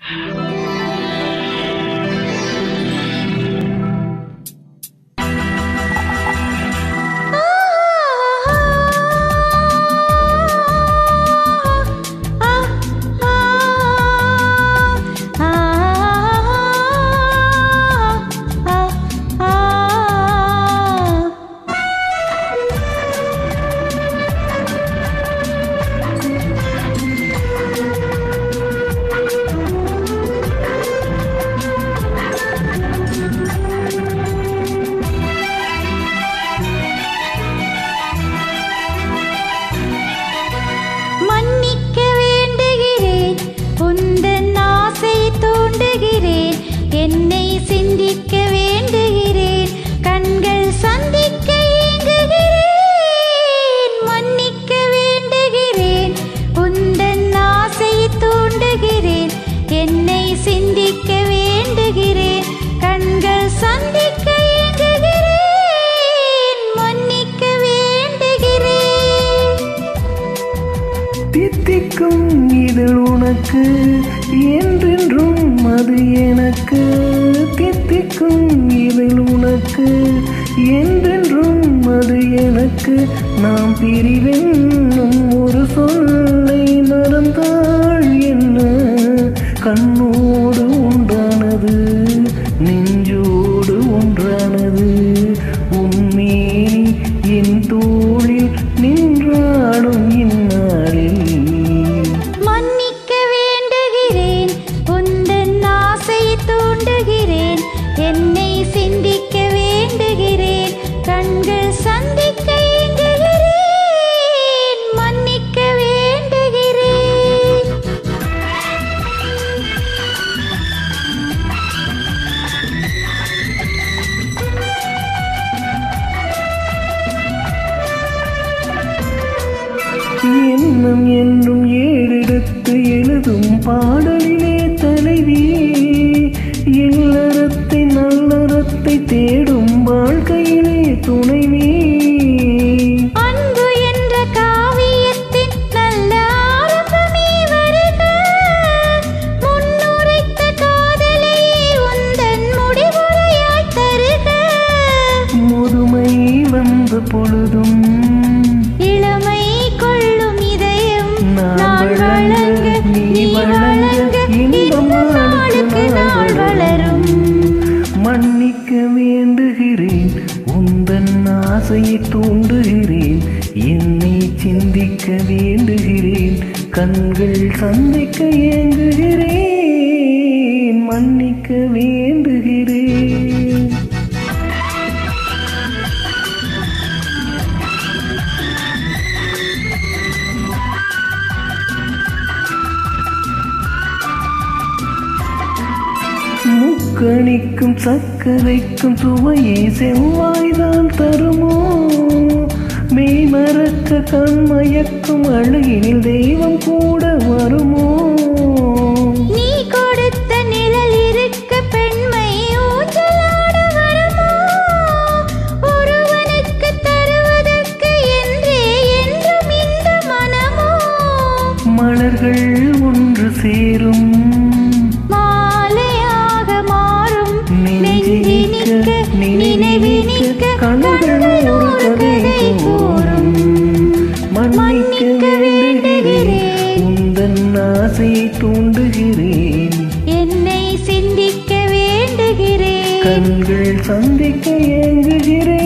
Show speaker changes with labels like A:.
A: மன்னிக்க வேண்டுகிறேன் உந்தன் ஆசை தூண்டுகிறேன் என்னை சிந்திக்க வேண்டுகிறேன் கண்கள் சந்திக்க ஏங்குகிறேன் மன்னிக்க வேண்டுகிறேன் உந்தன் ஆசை தூண்டுகிறேன் என்னை சிந்திக்க வேண்டுகிறேன் கண்கள் சந்திக்க ஏங்குகிறேன் மன்னிக்க வேண்டுகிறேன்
B: தித்திக்கும் இதழ் உனக்கு என்றென்றும் அது எனக்கு தித்திக்கும் இதழ் உனக்கு என்றென்றும் அது எனக்கு நாம் பிரிவென்னும் ஒரு சொல்லை மறந்தாள் என்ன கண்ணோடு ஒன்றானது நெஞ்சோடு ஒன்றானது உன்மேனி என் தோளில் நின்றாடும் இந்நாளில்
A: மன்னிக்க வேண்டுகிறேன் உந்தன் ஆசை தூண்டுகிறேன் என்னை சிந்திக்க வேண்டுகிறேன் கண்கள் சந்திக்க ஏங்குகிறேன் மன்னிக்க வேண்டுகிறேன்
B: எண்ணம் என்றும் ஏறெடுத்து எழுதும் பாடலிலே தலைவி இல்லறத்தை நல்லறத்தை தேடும் வாழ்க்கையிலே துணைவி
A: அன்பு என்ற காவியத்தின் நல்ல ஆரம்பமே வருக முன்னுரைத்த காதலையே உந்தன் முடிவுரையாய் தருக
B: முதுமை வந்த பொழுதும்
A: இளமை கொள்ளும் இதயம்
B: நான்
A: நான் வழங்க நீ வழங்க இன்பம் நாளுக்கு நாள் வளரும்
B: மன்னிக்க வேண்டுகிறேன் உந்தன் ஆசையை தூண்டுகிறேன் என்னை சிந்திக்க வேண்டுகிறேன் கண்கள் சந்திக்க ஏங்குகிறேன் மன்னிக்க வேண்டுகிறேன் முக்கணிக்கும் சர்க்கரைக்கும் சுவையை செவ்வாய்தான் தருமோ மெய் மறக்க கண்மயக்கும் அழகினில் தெய்வம் கூட வருமோ
A: நீ கொடுத்த நிழல் இருக்க பெண்மை ஊஞ்சலாட வருமோ ஒருவனுக்கு தருவதற்கு என்றே என்றும் இந்த மனமோ
B: மலர்கள் ஒன்று சேரும்
A: மாலையாக மாறும்
B: நெஞ்சினிக்க
A: நினைவினிக்க
B: கண்கள் ஒரு கதை கூறும் மன்னிக்க வேண்டுகிறேன் உந்தன் ஆசையை தூண்டுகிறேன்
A: என்னை சிந்திக்க வேண்டுகிறேன்
B: கண்கள் சந்திக்க ஏங்குகிறேன்